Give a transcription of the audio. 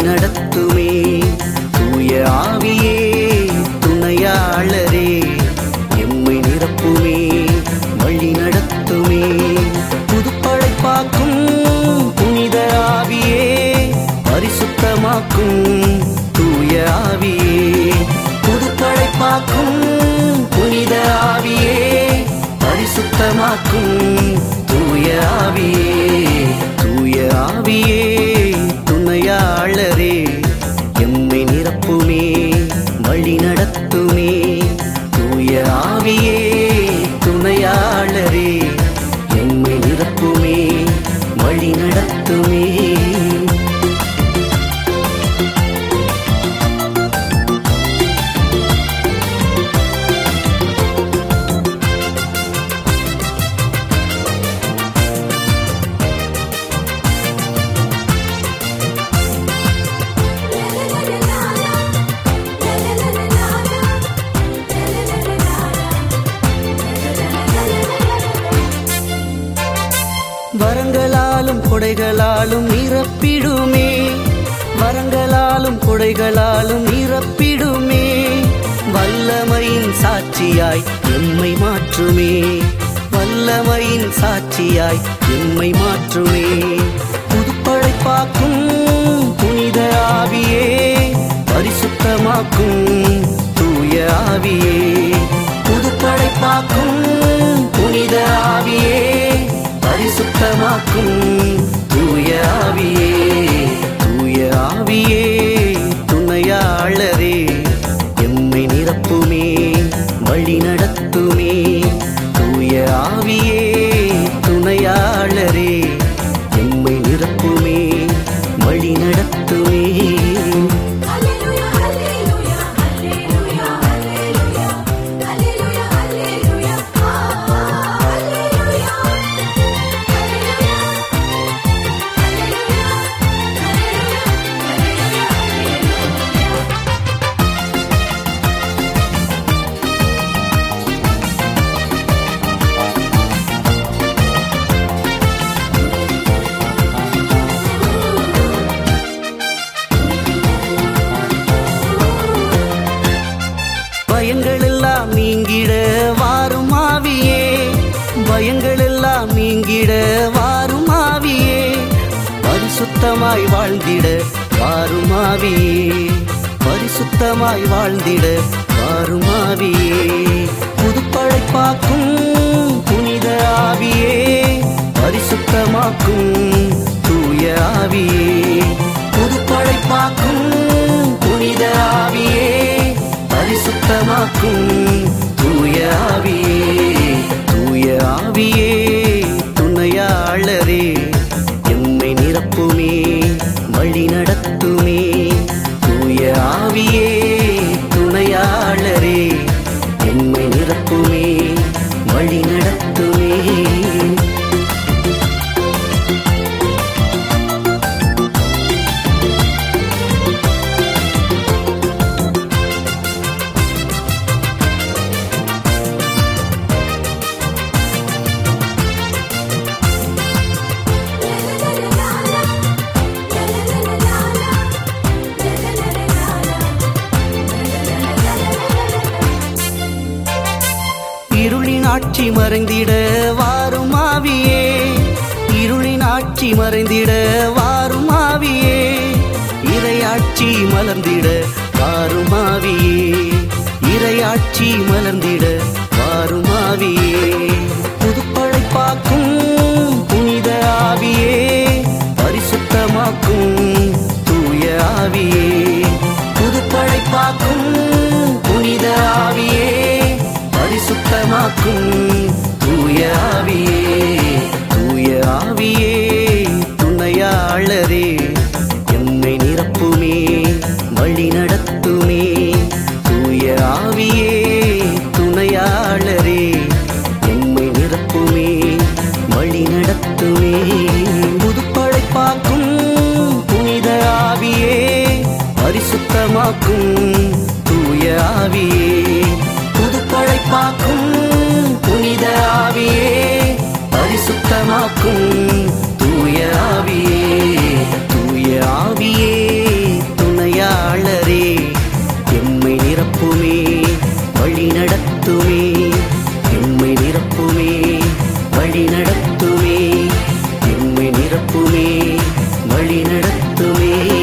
நடத்துமே தூய ஆவியே துணையாளரே எம்மை நிரப்புமே வழி நடத்துமே புதுப்படைப்பாக்கும் புனித ஆவியே பரிசுத்தமாக்கும் தூய ஆவியே புதுப்படைப்பாக்கும் புனித ஆவியே பரிசுத்தமாக்கும் தூய ஆவியே தூய ஆவியே துணையாளரே எம்மை நிரப்புமே வழி நடத்துமே தூய ஆவியே துணையாளரே எம்மை நிரப்புமே வழி நடத்துமே வரங்களாலும் கொடைகளாலும் நிரப்பிடுமே வரங்களாலும் கொடைகளாலும் நிரப்பிடுமே வல்லமையின் சாட்சியாய் எம்மை மாற்றுமே வல்லமையின் சாட்சியாய் எம்மை மாற்றுமே புதுப்படைப்பாக்கும் புனித ஆவியே பரிசுத்தமாக்கும் தூய ஆவியே புதுப்படைப்பாக்கும் புனித ஆவியே பரிசுத்தமாக்கும் தூய ஆவியே தூய ஆவியே துணையாளரே எம்மை நிரப்புமே வழி நடத்துமே தூய ஆவியே துணையாளரே எம்மை நிரப்புமே வழி நடத்துமே பயங்கள் எல்லாம் நீங்கிட வாரும் ஆவியே பயங்கள் எல்லாம் நீங்கிட வாரும் ஆவியே பரிசுத்தமாய் வாழ்ந்திட வாரும் ஆவியே பரிசுத்தமாய் வாழ்ந்திட வாரும் ஆவியே புதுப்படைப்பாக்கும் புனித ஆவியே பரிசுத்தமாக்கும் தூய ஆவியே புதுப்படைப்பாக்கும் புனித ஆவியே பரிசுத்தமாக்கும் தூய ஆவியே தூய ஆவியே துணையாளரே எம்மை நிரப்புமே வழி நடத்துமே தூய ஆவியே துணையாளரே எம்மை நிரப்புமே வழி நடத்துமே இருளின் ஆட்சி மறைந்திட வாரும் ஆவியே இருளின் ஆட்சி மறைந்திட வாரும் ஆவியே இறையாட்சி மலர்ந்திட வாரும் ஆவியே இறையாட்சி மலர்ந்திட வாரும் ஆவியே புதுப்படைப்பாக்கும் புனித ஆவியே பரிசுத்தமாக்கும் தூய ஆவியே புதுப்படைப்பாக்கும் புனித ஆவியே பரிசுத்தமாக்கும் தூய ஆவியே தூய ஆவியே துணையாளரே எம்மை நிரப்புமே வழி நடத்துமே தூய ஆவியே துணையாளரே எம்மை நிரப்புமே வழி நடத்துமே புதுப்படைப்பாக்கும் புனித ஆவியே பரிசுத்தமாக்கும் தூய ஆவியே புதுப்படைப்பாக்கும் புனித ஆவியே பரிசுத்தமாக்கும் தூய ஆவியே தூய ஆவியே நடத்துமே எம்மை நிரப்புமே வழி நடத்துமே